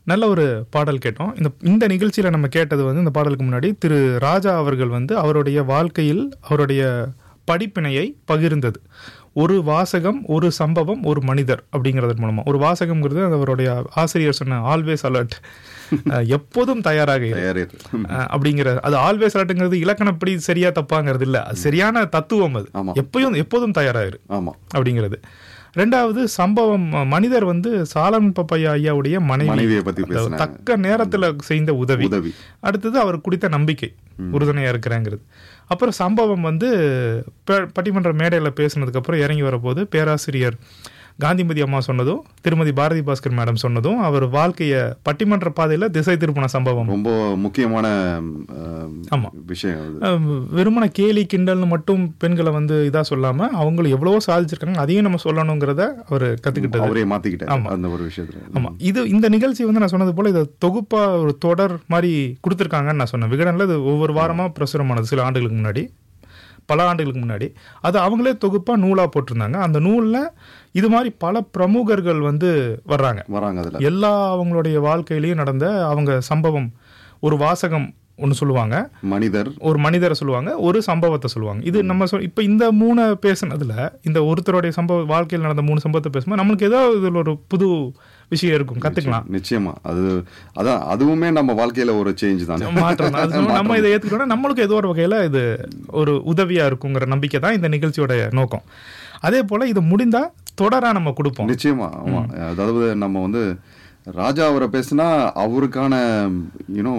நல்ல ஒரு பாடல் கேட்டோம் இந்த இந்த நிகழ்ச்சியில் நம்ம கேட்டது வந்து இந்த பாடலுக்கு முன்னாடி திரு ராஜா அவர்கள் வந்து அவருடைய வாழ்க்கையில் அவருடைய படிப்பினையை பகிர்ந்தது ஒரு வாசகம் ஒரு சம்பவம் ஒரு மனிதர் அப்படிங்கிறது மூலமா ஒரு வாசகம்ங்கிறது அது அவருடைய ஆசிரியர் சொன்ன ஆல்வேஸ் அலர்ட் எப்போதும் தயாராக இரு. தயாரே அஹ், அப்படிங்கிற அது ஆல்வேஸ் அலர்ட்ங்கிறது இலக்கணப்படி சரியா தப்பாங்கிறது இல்ல அது சரியான தத்துவம் அது ஆமா. எப்பயும் எப்போதும் தயாராயிரு ஆமா அப்படிங்கிறது ரெண்டாவது சம்பவம் அஹ், மனிதர் வந்து சாலமன் பப்பையா ஐயாவுடைய மனைவி மனைவியை பத்தி அதாவது பேசினாங்க தக்க நேரத்துல செய்த உதவி உதவி அடுத்தது அவர் குடித்த நம்பிக்கை உறுதுணையா இருக்கிறேங்கிறது அப்புறம் சம்பவம் வந்து ப- பட்டிமன்ற மேடையில் பேசினதுக்கு அப்புறம் இறங்கி வரப்போது பேராசிரியர் காந்திமதி அம்மா சொன்னதும் திருமதி பாரதி பாஸ்கர் மேடம் சொன்னதும் அவர் வாழ்க்கைய பட்டிமன்ற பாதையில திசை திருப்பின சம்பவம் ரொம்ப முக்கியமான அஹ், ஆமா. விஷயம் அது அஹ் வெறுமன கேலி கிண்டல்னு மட்டும் பெண்களை வந்து இதா சொல்லாம அவங்களும் எவ்வளவோ சாதிச்சிருக்காங்க அதையும் நம்ம சொல்லணுங்கிறத அவர் கத்துக்கிட்டது அவரே மாத்திக்கிட்டாரு ஆமா. அந்த ஒரு விஷயத்துல ஆமா இது இந்த நிகழ்ச்சி வந்து நான் சொன்னது போல இதை தொகுப்பா ஒரு தொடர் மாதிரி கொடுத்துருக்காங்கன்னு நான் சொன்னேன் விகடனில் இது ஒவ்வொரு வாரமா பிரசுரமானது சில ஆண்டுகளுக்கு முன்னாடி பல ஆண்டுகளுக்கு முன்னாடி அது அவங்களே தொகுப்பா நூலா போட்டிருந்தாங்க அந்த நூல்ல இது மாதிரி பல பிரமுகர்கள் வந்து வர்றாங்க வராங்க அதுல எல்லா அவங்களுடைய வாழ்க்கையிலயும் நடந்த அவங்க சம்பவம் ஒரு வாசகம் ஒன்று சொல்லுவாங்க மனிதர் ஒரு மனிதரை சொல்லுவாங்க ஒரு சம்பவத்தை சொல்லுவாங்க இது நம்ம சொ இப்போ இந்த மூணு பேசுனதுல இந்த ஒருத்தருடைய சம்பவ வாழ்க்கையில் நடந்த மூணு சம்பவத்தை பேசும்போது நம்மளுக்கு ஏதோ இதில் ஒரு புது விஷயம் இருக்கும் கத்துக்கலாம் நிச்சயமா அது அதான் அதுவுமே நம்ம வாழ்க்கையில ஒரு சேஞ்ச் தான் மாற்றம் தான். அது நம்ம- நம்ம இதை ஏத்துக்கிட்டோம்னா நம்மளுக்கு ஏதோ ஒரு வகையில இது ஒரு உதவியா இருக்குங்கிற நம்பிக்கை தான் இந்த நிகழ்ச்சியோட நோக்கம் அதே போல இது முடிந்தா தொடரா நம்ம கொடுப்போம் நிச்சயமா ஆமா அதாவது நம்ம வந்து ராஜா அவரை பேசினா அவருக்கான யூனோ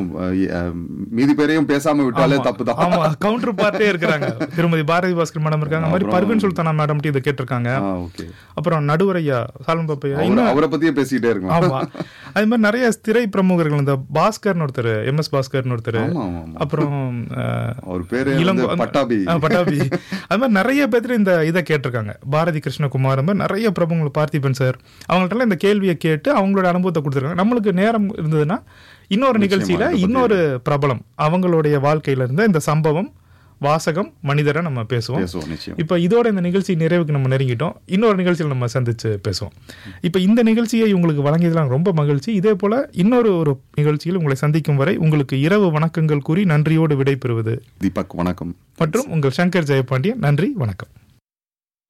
மீதி பேரையும் பேசாம விட்டாலே தப்பு தான் ஆமா கவுண்டர் பார்ட்டே இருக்கிறாங்க திருமதி பாரதி பாஸ்கர் மேடம் இருக்காங்க அது மாதிரி பர்வீன் சுல்தானா மேடம் இதை கேட்டிருக்காங்க ஓகே அப்புறம் நடுவரையா சாலம் பாப்பையா அவர் அவரை பத்தியே பேசிக்கிட்டே இருக்கலாம் ஆமா அது மாதிரி நிறைய திரை பிரமுகர்கள் இந்த பாஸ்கர்னு ஒருத்தர் எம் எஸ் பாஸ்கர்னு ஒருத்தர் ஆமா ஆமா ஆமா அப்புறம் அஹ், அவர் பேரு இளங்கோ- வந்து பட்டாபி ஆ, பட்டாபி அது மாதிரி நிறைய பேர் இந்த இதை கேட்டிருக்காங்க பாரதி கிருஷ்ணகுமார் அந்த மாதிரி நிறைய பிரபுங்கள் பார்த்திபன் சார் அவங்கள்ட்ட இந்த கேள்வியை கேட்டு அவங்களோட அனுபவத்தை கொடுத்துருக்காங்க நம்மளுக்கு நேரம் இருந்ததுன்னா இன்னொரு நிகழ்ச்சியில இன்னொரு பிரபலம் அவங்களுடைய வாழ்க்கையில இருந்த இந்த சம்பவம் வாசகம் மனிதரை நம்ம பேசுவோம் பேசுவோம் நிச்சயம் இப்போ இதோட இந்த நிகழ்ச்சி நிறைவுக்கு நம்ம நெருங்கிட்டோம் இன்னொரு நிகழ்ச்சியில் நம்ம சந்திச்சு பேசுவோம் இப்போ இந்த நிகழ்ச்சியை உங்களுக்கு வழங்கியதெல்லாம் ரொம்ப மகிழ்ச்சி இதே போல இன்னொரு ஒரு நிகழ்ச்சியில் உங்களை சந்திக்கும் வரை உங்களுக்கு இரவு வணக்கங்கள் கூறி நன்றியோடு விடைபெறுவது தீபக் வணக்கம் மற்றும் உங்கள் சங்கர் ஜெயபாண்டியன் நன்றி வணக்கம்